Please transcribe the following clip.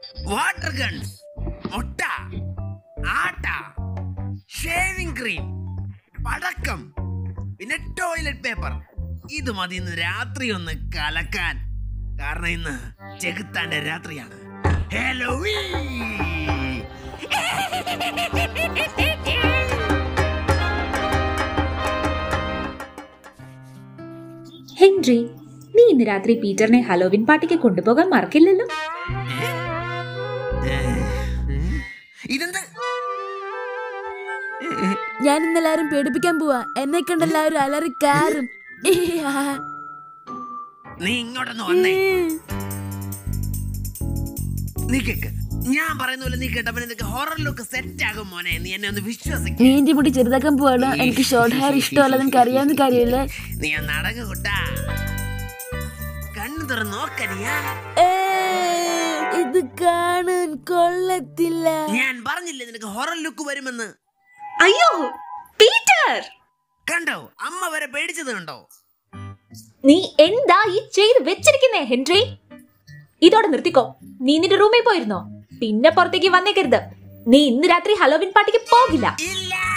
water guns മുട്ട ആട്ട shaving cream പടക്കം പിന്നെ ടോയ്ലറ്റ് പേപ്പർ ഇത് മതി ഇന്ന് രാത്രി ഒന്ന് കലക്കാൻ കാരണം ഇന്ന് ചെകുത്താന്റെ രാത്രിയാണ് ഹലോവീൻ ഹെൻറി നീ ഇന്ന് രാത്രി പീറ്ററിനെ ഹലോവിൻ പാർട്ടിക്ക് കൊണ്ടുപോകാൻ മറക്കില്ലല്ലോ ഇതെന്ത് ഞാൻ ഇന്നെല്ലാരും പേടിപ്പിക്കാൻ പോവാ എന്നെ കണ്ട് എല്ലാവരും അലറി കാറും നീ ഇങ്ങോട്ടൊന്ന് വന്നേ നീ കേക്ക് ഞാൻ പറയുന്ന പോലെ നീ കേട്ടപ്പോ നിനക്ക് ഹൊറർ ലുക്ക് സെറ്റ് ആകും മോനെ നീ എന്നെ ഒന്ന് വിശ്വസിക്കും നീ എന്റെ മുടി ചെറുതാക്കാൻ പോവാണ് എനിക്ക് ഷോർട്ട് ഹെയർ ഇഷ്ടമല്ല നിനക്ക് അറിയാവുന്ന കാര്യമല്ലേ നീ ആ നടക കുട്ടാ കണ്ണു തുറന്ന് നോക്കനിയാ ഏ, ഇത് കാണാൻ കൊള്ളത്തില്ല ഞാൻ പറഞ്ഞില്ലേ നിനക്ക് ഹൊറർ ലുക്ക് വരുമെന്ന് അയ്യോ പീറ്റർ കണ്ടോ അമ്മ വരെ പേടിച്ചത് കണ്ടോ നീ എന്താ ഈ ചെയ്ത് വെച്ചിരിക്കുന്നേ ഹെൻറി ഇതോടെ നിർത്തിക്കോ നീ നിന്റെ റൂമിൽ പോയിരുന്നോ പിന്നെ പുറത്തേക്ക് വന്നേക്കരുത് നീ ഇന്ന് രാത്രി ഹലോവിൻ പാർട്ടിക്ക് പോകില്ല ഇല്ല